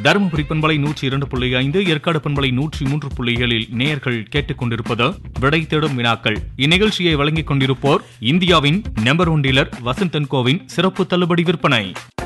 தருமபுரி பண்பலை நூற்றி இரண்டு புள்ளி ஐந்து ஏற்காடு பண்பலை நூற்றி மூன்று புள்ளிகளில் நேயர்கள் கேட்டுக்கொண்டிருப்பது விடை தேடும் வினாக்கள் இந்நிகழ்ச்சியை வழங்கிக் கொண்டிருப்போர் இந்தியாவின் நம்பர் ஒன் டீலர் வசந்தன் கோவின் சிறப்பு தள்ளுபடி விற்பனை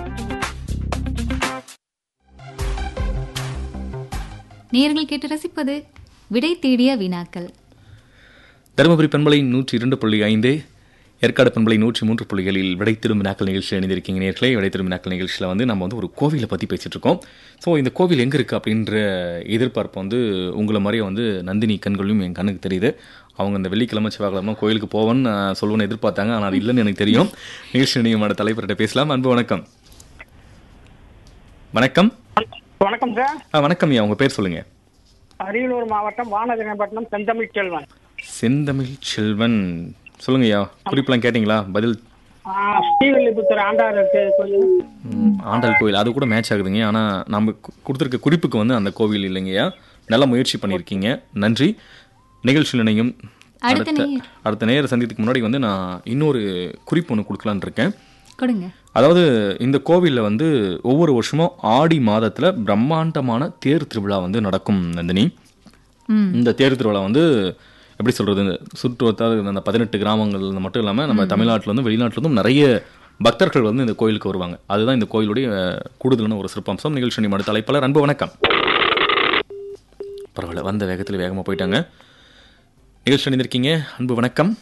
நேயர்கள் கேட்டு ரசிப்பது விடை தேடிய வினாக்கள் தருமபுரி பண்பலை நூற்றி இரண்டு புள்ளி ஐந்து ஏற்காடு பண்பலை நூற்றி மூன்று புள்ளிகளில் விடை திரும்ப நாட்கள் நிகழ்ச்சியில் இணைந்திருக்கீங்க நேர்களே விடை திரும்ப நாட்கள் நிகழ்ச்சியில் வந்து நம்ம வந்து ஒரு கோவிலை பற்றி பேசிட்டு இருக்கோம் ஸோ இந்த கோவில் எங்கே இருக்குது அப்படின்ற எதிர்பார்ப்பு வந்து உங்களை மாதிரியே வந்து நந்தினி கண்களும் என் கண்ணுக்கு தெரியுது அவங்க இந்த வெள்ளிக்கிழமை செவ்வாய்க்கிழமை கோயிலுக்கு போவேன்னு நான் சொல்லுவேன்னு எதிர்பார்த்தாங்க ஆனால் அது இல்லைன்னு எனக்கு தெரியும் நிகழ்ச்சி நியமன தலைவர்கிட்ட பேசலாம் அன்பு வணக்கம் வணக்கம் வணக்கம் சார் ஆ வணக்கம் ஐயா உங்கள் பேர் சொல்லுங்கள் அரியலூர் மாவட்டம் வானதினப்பட்டினம் செந்தமிழ் செல்வன் செந்தமிழ் செல்வன் சொல்லுங்க ஐயா குறிப்பெல்லாம் கேட்டிங்களா பதில் ஆ, ஸ்ரீவில்லிபுத்தூர் ஆண்டார் இருக்கு கோயில் ம், ஆண்டாள் கோயில் அது கூட மேட்ச் ஆகுதுங்க ஆனால் நம்ம கு- கொடுத்திருக்க குறிப்புக்கு வந்து அந்த கோவில் இல்லைங்கய்யா நல்ல முயற்சி பண்ணியிருக்கீங்க நன்றி நிகழ்ச்சியில் இணையும் அடுத்த அடுத்த நேயர். அடுத்த நேர சந்தித்துக்கு முன்னாடி வந்து நான் இன்னொரு குறிப்பு ஒன்று கொடுக்கலான்னு இருக்கேன் கொடுங்க அதாவது இந்த கோவிலில் வந்து ஒவ்வொரு வருஷமும் ஆடி மாதத்தில் பிரம்மாண்டமான தேர் திருவிழா வந்து நடக்கும் நந்தினி ம் இந்த தேர் திருவிழா வந்து எப்படி சொல்றது இந்த சுற்றுவட்டார அந்த பதினெட்டு கிராமங்கள் மட்டும் இல்லாமல் நம்ம தமிழ்நாட்டுல இருந்து வெளிநாட்டுல இருந்தும் நிறைய பக்தர்கள் வந்து இந்த கோயிலுக்கு வருவாங்க அதுதான் இந்த கோயிலுடைய அஹ், கூடுதலான ஒரு சிறப்பம்சம் நிகழ்ச்சி நிமிட தலைப்பாளர் அன்பு வணக்கம் பரவாயில்ல வந்த வேகத்தில் வேகமாக போயிட்டாங்க நிகழ்ச்சி அணிந்திருக்கீங்க அன்பு வணக்கம்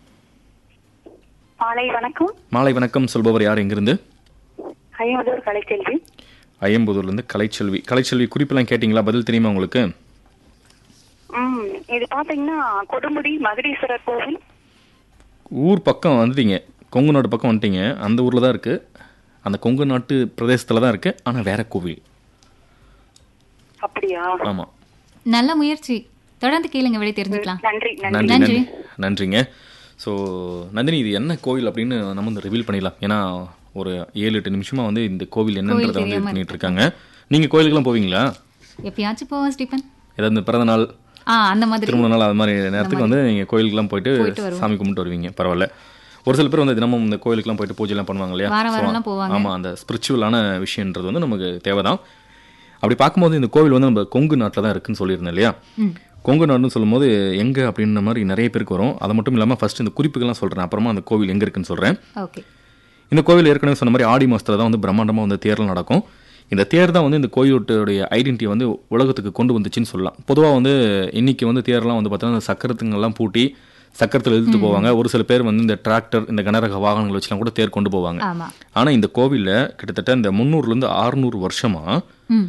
மாலை வணக்கம் மாலை வணக்கம் சொல்பவர் யார் எங்கிருந்து ஐம்பதூர் கலைச்செல்வி ஐயம்புதூர்லேருந்து கலைச்செல்வி கலைச்செல்வி குறிப்பெல்லாம் கேட்டிங்களா பதில் தெரியுமா உங்களுக்கு ம் இது பாத்தீங்கன்னா கொடுமுடி மகுடீஸ்வரர் கோவில் ஊர் பக்கம் வந்துட்டீங்க கொங்கு நாடு பக்கம் வந்துட்டீங்க அந்த ஊரில் தான் இருக்குது அந்த கொங்கு நாட்டு பிரதேசத்தில் தான் இருக்குது ஆனால் வேற கோவில் அப்படியா ஆமாம் நல்ல முயற்சி தொடர்ந்து கேளுங்க விடை தெரிஞ்சுக்கலாம் நன்றி நன்றி நன்றி நன்றி. நன்றி நன்றிங்க ஸோ நந்தினி இது என்ன கோவில் அப்படின்னு நம்ம வந்து ரிவீல் பண்ணிடலாம் ஏன்னா ஒரு ஏழு எட்டு நிமிஷமா வந்து இந்த கோவில் என்னன்றதை வந்து இது தெரியாம பண்ணிட்டு இருக்காங்க நீங்கள் கோயிலுக்குலாம் போவீங்களா எப்பயாச்சும் போவோம் ஸ்டீபன் ஏதாவது இந்த பிறந்த நாள் ஆ அந்த மாதிரி திருமண நாள் அது மாதிரி நேரத்துக்கு வந்து நீங்கள் கோயிலுக்குலாம் போயிட்டு போயிட்டு வருவோம். சாமி கும்பிட்டு வருவீங்க பரவாயில்ல ஒரு சில பேர் வந்து தினமும் இந்த கோயிலுக்குலாம் போயிட்டு பூஜைலாம் பண்ணுவாங்க இல்லையா வார So, வாரம்லாம் போவாங்க. ஆமா அந்த ஸ்பிரிச்சுவலான விஷயன்றது வந்து நமக்கு தேவைதான் அப்படி பார்க்கும்போது இந்த கோவில் வந்து நம்ம கொங்கு நாட்டில் தான் இருக்குன்னு சொல்லியிருந்தேன் இல்லையா கொங்கு நாடுன்னு சொல்லும்போது எங்கே அப்படின்ற மாதிரி நிறைய பேருக்கு வரும் அது மட்டும் இல்லாமல் ஃபர்ஸ்ட் இந்த குறிப்புகள்லாம் சொல்கிறேன் அப்புறமா அந்த கோவில் எங்கே இருக்குன்னு சொல்கிறேன் ஓகே இந்த கோவில் ஏற்கனவே சொன்ன மாதிரி ஆடி மாசத்துல தான் வந்து பிரம்மாண்டமாக வந்து தேர்தல் நடக்கும் இந்த தேர் தான் வந்து இந்த கோயிலுடைய ஐடென்டிட்டியை வந்து உலகத்துக்கு கொண்டு வந்துச்சுன்னு சொல்லலாம் பொதுவாக வந்து இன்னைக்கு வந்து தேர்லாம் வந்து பார்த்தீங்கன்னா இந்த சக்கரத்துங்கெல்லாம் பூட்டி சக்கரத்தில் இழுத்துட்டு போவாங்க ஒரு சில பேர் வந்து இந்த டிராக்டர் இந்த கனரக வாகனங்கள் வச்சுலாம் கூட தேர் கொண்டு போவாங்க ஆமா ஆனால் இந்த கோவிலில் கிட்டத்தட்ட இந்த முந்நூறுலேருந்து ஆறுநூறு வருஷமாக ம்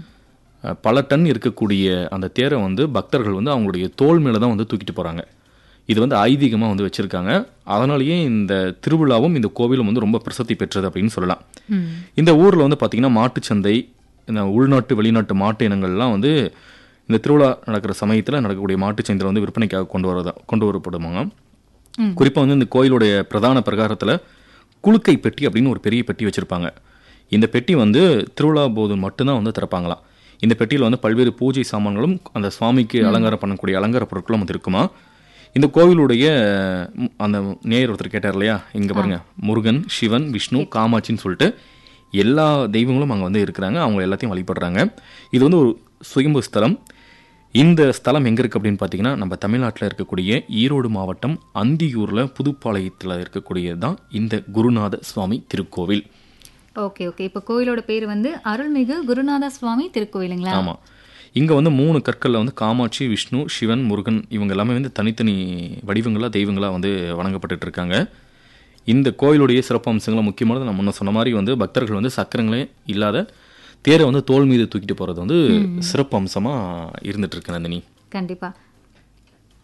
பல டன் இருக்கக்கூடிய அந்த தேரை வந்து பக்தர்கள் வந்து அவங்களுடைய தோல் மேலே தான் வந்து தூக்கிட்டு போகிறாங்க இது வந்து ஐதீகமாக வந்து வச்சுருக்காங்க அதனாலேயே இந்த திருவிழாவும் இந்த கோவிலும் வந்து ரொம்ப பிரசித்தி பெற்றது அப்படின்னு சொல்லலாம் ம் இந்த ஊரில் வந்து பார்த்திங்கன்னா மாட்டுச்சந்தை இந்த உள்நாட்டு வெளிநாட்டு மாட்டு இனங்கள்லாம் வந்து இந்த திருவிழா நடக்கிற சமயத்தில் நடக்கக்கூடிய மாட்டுச்சந்தையில் வந்து விற்பனைக்காக கொண்டு வரதா கொண்டு வரப்படுவாங்க ம். குறிப்பாக வந்து இந்த கோயிலுடைய பிரதான பிரகாரத்தில் குலுக்கை பெட்டி அப்படின்னு ஒரு பெரிய பெட்டி வச்சுருப்பாங்க இந்த பெட்டி வந்து திருவிழா போது மட்டும்தான் வந்து திறப்பாங்களாம் இந்த பெட்டியில் வந்து பல்வேறு பூஜை சாமான்களும் அந்த சுவாமிக்கு அலங்காரம் பண்ணக்கூடிய அலங்கார பொருட்களும் வந்து இருக்குமா இந்த கோவிலுடைய ம், அந்த நேயர் ஒருத்தர் கேட்டார் இல்லையா இங்கே பாருங்க முருகன் சிவன் விஷ்ணு காமாட்சின்னு சொல்லிட்டு எல்லா தெய்வங்களும் அங்கே வந்து இருக்கிறாங்க அவங்க எல்லாத்தையும் வழிபடுறாங்க இது வந்து ஒரு சுயம்பு ஸ்தலம் இந்த ஸ்தலம் எங்கே இருக்குது அப்படின்னு பார்த்தீங்கன்னா நம்ம தமிழ்நாட்டில் இருக்கக்கூடிய ஈரோடு மாவட்டம் அந்தியூரில் புதுப்பாளையத்தில் இருக்கக்கூடியது தான் இந்த குருநாத சுவாமி திருக்கோவில் ஓகே ஓகே இப்போ கோயிலோட பேர் வந்து அருள்மிகு குருநாத சுவாமி திருக்கோயிலுங்களா ஆமாம் இங்கே வந்து மூணு கற்களில் வந்து காமாட்சி விஷ்ணு சிவன் முருகன் இவங்க எல்லாமே வந்து தனித்தனி வடிவங்களாக தெய்வங்களாக வந்து வணங்கப்பட்டுட்டு இருக்காங்க இந்த கோயிலுடைய சிறப்பு அம்சங்களை முக்கியமானது நம்ம முன்ன சொன்ன மாதிரி வந்து பக்தர்கள் வந்து சக்கரங்களே இல்லாத தேரை வந்து தோல் மீது தூக்கிட்டு போகிறது வந்து சிறப்பு அம்சமாக இருந்துட்டு இருக்கு நந்தினி கண்டிப்பா